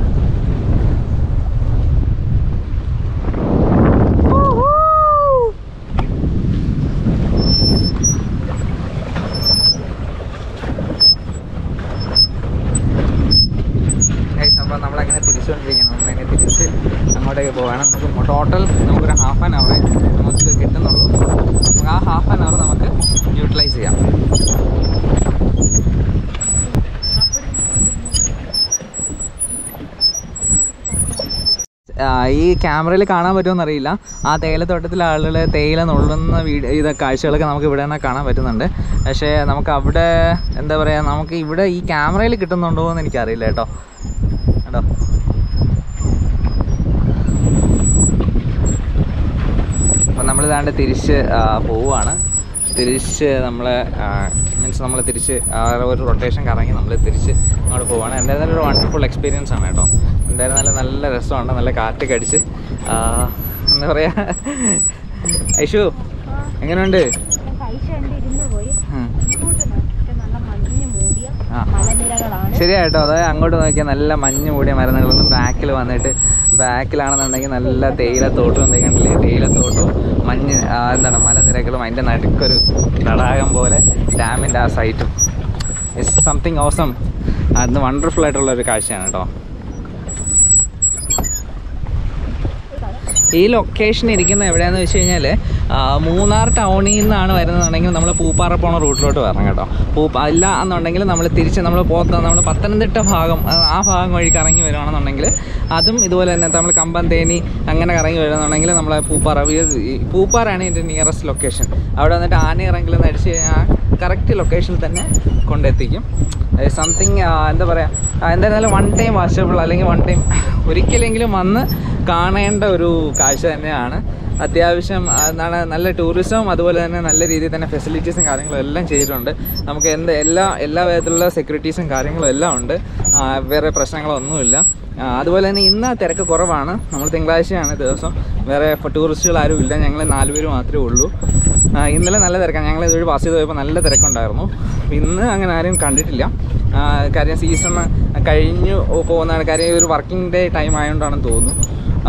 പോവുകയാണ് നമുക്ക് ടോട്ടൽ നമുക്കൊരു ഹാഫ് ആൻ അവർ നമുക്ക് കിട്ടുന്നുള്ളൂ നമുക്ക് ആ ഹാഫ് ആൻ അവർ നമുക്ക് യൂട്ടിലൈസ് ചെയ്യാം ആ, ഈ ക്യാമറയിൽ കാണാൻ പറ്റുമെന്ന് അറിയില്ല ആ തേയിലത്തോട്ടത്തിലെ ആളുകൾ തേയില നുള്ളുന്ന വീഡിയോ ഇത് കാഴ്ചകളൊക്കെ നമുക്ക് ഇവിടെ തന്നെ കാണാൻ പറ്റുന്നുണ്ട് പക്ഷേ നമുക്ക് അവിടെ എന്താ പറയുക നമുക്ക് ഇവിടെ ഈ ക്യാമറയിൽ കിട്ടുന്നുണ്ടോ എന്ന് എനിക്കറിയില്ല കേട്ടോ കേട്ടോ അപ്പം നമ്മൾ ഇതാണ്ട് തിരിച്ച് ആ, പോവുകയാണ് തിരിച്ച് നമ്മൾ മീൻസ് നമ്മൾ തിരിച്ച് ആ ഒരു റൊട്ടേഷൻ കറങ്ങി നമ്മൾ തിരിച്ച് അങ്ങോട്ട് പോവുകയാണ് എന്തായിരുന്നാലും ഒരു വണ്ടർഫുൾ എക്സ്പീരിയൻസ് ആണ് കേട്ടോ എന്തായിരുന്നാലും നല്ല രസമുണ്ട് നല്ല കാറ്റൊക്കെ അടിച്ച് ആ, എന്താ പറയുക ഐഷു എങ്ങനെയുണ്ട് ഞാൻ കഴിച്ച് കണ്ട് ഇരുന്ന് പോയി ഉം. ഇങ്ങോട്ട് നോക്കിയിട്ട് നല്ല മഞ്ഞ് മൂടിയ ആ. മലനിരകളാണ് ശരിയായിട്ടോ അതായത് അങ്ങോട്ട് നോക്കിയാൽ നല്ല മഞ്ഞ് മൂടിയ മരുന്നുകളൊന്നും ബാക്കിൽ വന്നിട്ട് ബാക്കിലാണെന്നുണ്ടെങ്കിൽ നല്ല തേയിലത്തോട്ടും എന്തെങ്കിലും കണ്ടില്ലേ തേയിലത്തോട്ടും മഞ്ഞ് ആ, എന്താണ് മലനിരകളും അതിൻ്റെ നടുക്കൊരു തടാകം പോലെ ഡാമിൻ്റെ ആ സൈറ്റും ഇറ്റ്സ് സംതിങ് ഓസം അത് വണ്ടർഫുൾ ആയിട്ടുള്ള ഒരു കാഴ്ചയാണ് കേട്ടോ ഈ ലൊക്കേഷൻ ഇരിക്കുന്നത് എവിടെയാണെന്ന് വെച്ച് കഴിഞ്ഞാൽ മൂന്നാർ ടൗണിൽ നിന്നാണ് വരുന്നതെന്നുണ്ടെങ്കിൽ നമ്മൾ പൂപ്പാറ പോണ റൂട്ടിലോട്ട് വരണം കേട്ടോ പൂപ്പ അല്ല എന്നുണ്ടെങ്കിൽ നമ്മൾ തിരിച്ച് നമ്മൾ പോത്ത നമ്മൾ പത്തനംതിട്ട ഭാഗം ആ, ആ ഭാഗം വഴി കറങ്ങി വരുവാണെന്നുണ്ടെങ്കിൽ അതും ഇതുപോലെ തന്നെ നമ്മൾ കമ്പം തേനി അങ്ങനെ കറങ്ങി വരുന്നുണ്ടെങ്കിൽ നമ്മളെ പൂപ്പാറ ഈ- ഈ പൂപ്പാറയാണ് ഇതിൻ്റെ നിയറസ്റ്റ് ലൊക്കേഷൻ അവിടെ വന്നിട്ട് ആനയിറങ്കിൽ നിന്ന് അടിച്ച് കഴിഞ്ഞാൽ കറക്റ്റ് ലൊക്കേഷനിൽ തന്നെ കൊണ്ടെത്തിക്കും സംതിങ് എന്താ പറയുക എന്തായിരുന്നാലും വൺ ടൈം വാച്ചബിൾ അല്ലെങ്കിൽ വൺ ടൈം ഒരിക്കലെങ്കിലും വന്ന് കാണേണ്ട ഒരു കാഴ്ച തന്നെയാണ് അത്യാവശ്യം ആ, എന്താണ് നല്ല ടൂറിസവും അതുപോലെ തന്നെ നല്ല രീതിയിൽ തന്നെ ഫെസിലിറ്റീസും കാര്യങ്ങളും എല്ലാം ചെയ്തിട്ടുണ്ട് നമുക്ക് എന്ത് എല്ലാ എല്ലാ വിധത്തിലുള്ള സെക്യൂരിറ്റീസും കാര്യങ്ങളും എല്ലാം ഉണ്ട് ആ, വേറെ പ്രശ്നങ്ങളൊന്നുമില്ല ആ, അതുപോലെ തന്നെ ഇന്ന് തിരക്ക് കുറവാണ് നമ്മൾ തിങ്കളാഴ്ചയാണ് ദിവസം വേറെ ടൂറിസ്റ്റുകൾ ആരും ഇല്ല ഞങ്ങൾ നാലുപേര് മാത്രമേ ഉള്ളൂ ആ, ഇന്നലെ നല്ല തിരക്കാണ് ഞങ്ങൾ ഇതുവഴി പാസ് ചെയ്ത് പോയപ്പോൾ നല്ല തിരക്കുണ്ടായിരുന്നു ഇന്ന് അങ്ങനെ ആരും കണ്ടിട്ടില്ല ആ, കാര്യം സീസൺ കഴിഞ്ഞു പോകുന്നതാണ് കാര്യം ഈ ഒരു വർക്കിംഗ് ഡേ ടൈം ആയതുകൊണ്ടാണെന്ന് തോന്നുന്നു ആ.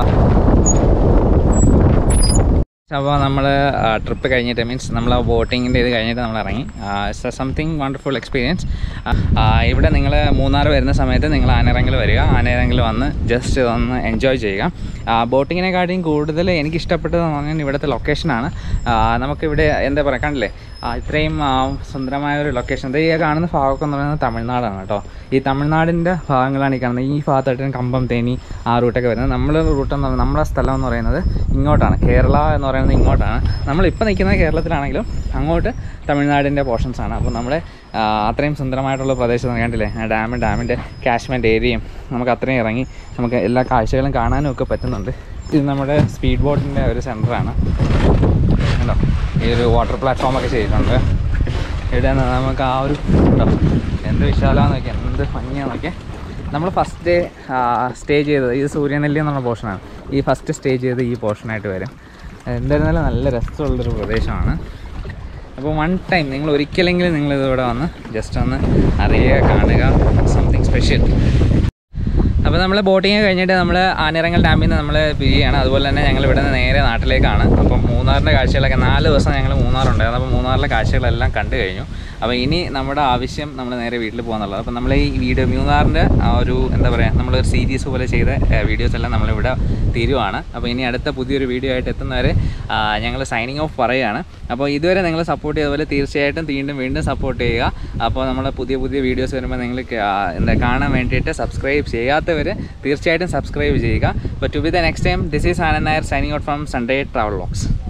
അപ്പോൾ നമ്മൾ ട്രിപ്പ് കഴിഞ്ഞിട്ട് മീൻസ് നമ്മൾ ആ ബോട്ടിങ്ങിൻ്റെ ഇത് കഴിഞ്ഞിട്ട് നമ്മൾ ഇറങ്ങി സംതിങ് വണ്ടർഫുൾ എക്സ്പീരിയൻസ് ഇവിടെ നിങ്ങൾ മൂന്നാർ വരുന്ന സമയത്ത് നിങ്ങൾ ആനയിറങ്ങിൽ വരിക ആനയിറങ്ങിൽ വന്ന് ജസ്റ്റ് ഒന്ന് എൻജോയ് ചെയ്യുക ബോട്ടിങ്ങിനെക്കാട്ടിയും കൂടുതൽ എനിക്ക് ഇഷ്ടപ്പെട്ടതെന്ന് പറഞ്ഞാൽ ഇവിടുത്തെ ലൊക്കേഷനാണ് നമുക്കിവിടെ എന്താ പറയുക കണ്ടില്ലേ ആ, ഇത്രയും ആ, സുന്ദരമായ ഒരു ലൊക്കേഷൻ ഇത് ഈ കാണുന്ന ഭാഗമൊക്കെ എന്ന് പറയുന്നത് തമിഴ്നാടാണ് കേട്ടോ ഈ തമിഴ്നാടിൻ്റെ ഭാഗങ്ങളാണ് ഈ കാണുന്നത് ഈ ഭാഗത്തായിട്ട് കമ്പം തേനി ആ റൂട്ടൊക്കെ വരുന്നത് നമ്മളെ റൂട്ട് എന്ന് പറയുന്നത് നമ്മളെ സ്ഥലം എന്ന് പറയുന്നത് ഇങ്ങോട്ടാണ് കേരള എന്ന് പറയുന്നത് ഇങ്ങോട്ടാണ് നമ്മളിപ്പോൾ നിൽക്കുന്നത് കേരളത്തിലാണെങ്കിലും അങ്ങോട്ട് തമിഴ്നാടിൻ്റെ പോർഷൻസ് ആണ് അപ്പോൾ നമ്മുടെ ആ, അത്രയും സുന്ദരമായിട്ടുള്ള പ്രദേശം കണ്ടില്ലേ ആ ഡാമും ഡാമിൻ്റെ കാശ്മെൻ്റ് ഏരിയയും നമുക്ക് അത്രയും ഇറങ്ങി നമുക്ക് എല്ലാ കാഴ്ചകളും കാണാനും ഒക്കെ പറ്റുന്നുണ്ട് ഇത് നമ്മുടെ സ്പീഡ് ബോട്ടിൻ്റെ ഒരു സെൻറ്ററാണ് കണ്ടോ ഈ ഒരു വാട്ടർ പ്ലാറ്റ്ഫോം ഒക്കെ ചെയ്തിട്ടുണ്ട് ഇവിടെ നിന്ന് നമുക്ക് ആ ഒരു കണ്ടോ എന്ത് വിശാലമാണെന്ന് നോക്കിയാൽ എന്ത് ഭംഗിയാന്ന് നോക്കിയാൽ നമ്മൾ ഫസ്റ്റ് ഡേ സ്റ്റേ ചെയ്തത് ഇത് സൂര്യനെല്ലി എന്നുള്ള പോർഷനാണ് ഈ ഫസ്റ്റ് സ്റ്റേ ചെയ്ത് ഈ പോർഷനായിട്ട് വരും എന്തായിരുന്നാലും നല്ല രസമുള്ളൊരു പ്രദേശമാണ് അപ്പോൾ വൺ ടൈം നിങ്ങൾ ഒരിക്കലെങ്കിലും നിങ്ങൾ ഇതിവിടെ വന്ന് ജസ്റ്റ് ഒന്ന് അറിയുക കാണുക സംതിങ് സ്പെഷ്യൽ അപ്പോൾ നമ്മൾ ബോട്ടിങ് കഴിഞ്ഞിട്ട് നമ്മൾ ആനിറങ്ങൽ ഡാമിൽ നിന്ന് നമ്മൾ പിരിയാണ് അതുപോലെ തന്നെ ഞങ്ങൾ ഇവിടെ നിന്ന് നേരെ നാട്ടിലേക്കാണ് അപ്പം മൂന്നാറിൻ്റെ കാഴ്ചകളൊക്കെ നാല് ദിവസം ഞങ്ങൾ മൂന്നാറുണ്ടായിരുന്നു അപ്പോൾ മൂന്നാറിലെ കാഴ്ചകളെല്ലാം കണ്ടു കഴിഞ്ഞു അപ്പോൾ ഇനി നമ്മുടെ ആവശ്യം നമ്മൾ നേരെ വീട്ടിൽ പോകാന്നുള്ളത് അപ്പോൾ നമ്മൾ ഈ വീഡിയോ മൂന്നാറിൻ്റെ ആ ഒരു എന്താ പറയുക നമ്മളൊരു സീരീസ് പോലെ ചെയ്ത വീഡിയോസ് എല്ലാം നമ്മളിവിടെ തീരുവാണ് അപ്പോൾ ഇനി അടുത്ത പുതിയൊരു വീഡിയോ ആയിട്ട് എത്തുന്നവരെ ഞങ്ങൾ സൈനിങ് ഓഫ് പറയുകയാണ് അപ്പോൾ ഇതുവരെ നിങ്ങൾ സപ്പോർട്ട് ചെയ്തതുപോലെ തീർച്ചയായിട്ടും വീണ്ടും വീണ്ടും സപ്പോർട്ട് ചെയ്യുക അപ്പോൾ നമ്മൾ പുതിയ പുതിയ വീഡിയോസ് വരുമ്പോൾ നിങ്ങൾ എന്താ കാണാൻ വേണ്ടിയിട്ട് സബ്സ്ക്രൈബ് ചെയ്യാത്തവർ തീർച്ചയായിട്ടും സബ്സ്ക്രൈബ് ചെയ്യുക അപ്പോൾ to be the next time this is Anand Nair signing out from Sunday travel box